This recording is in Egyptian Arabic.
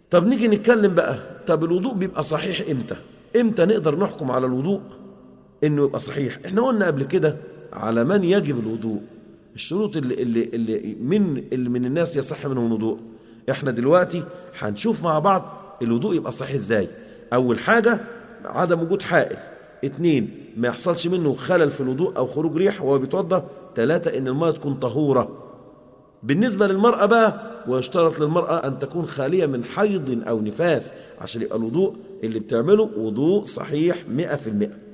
طب نيجي نتكلم بقى طب الوضوء بيبقى صحيح امتى امتى نقدر نحكم على الوضوء انه يبقى صحيح احنا قلنا قبل كده على من يجب الوضوء الشروط اللي, اللي, اللي من اللي من الناس يصح منهم الوضوء احنا دلوقتي هنشوف مع بعض الوضوء يبقى صحيح ازاي اول حاجة عدم وجود حائل اتنين ما يحصلش منه خلل في الوضوء او خروج ريح وهو بيتوضا ثلاثة ان الماء تكون طهورة بالنسبة للمرأة بقى ويشترط للمرأة أن تكون خالية من حيض أو نفاس عشان يبقى الوضوء اللي بتعمله وضوء صحيح مئة في المئة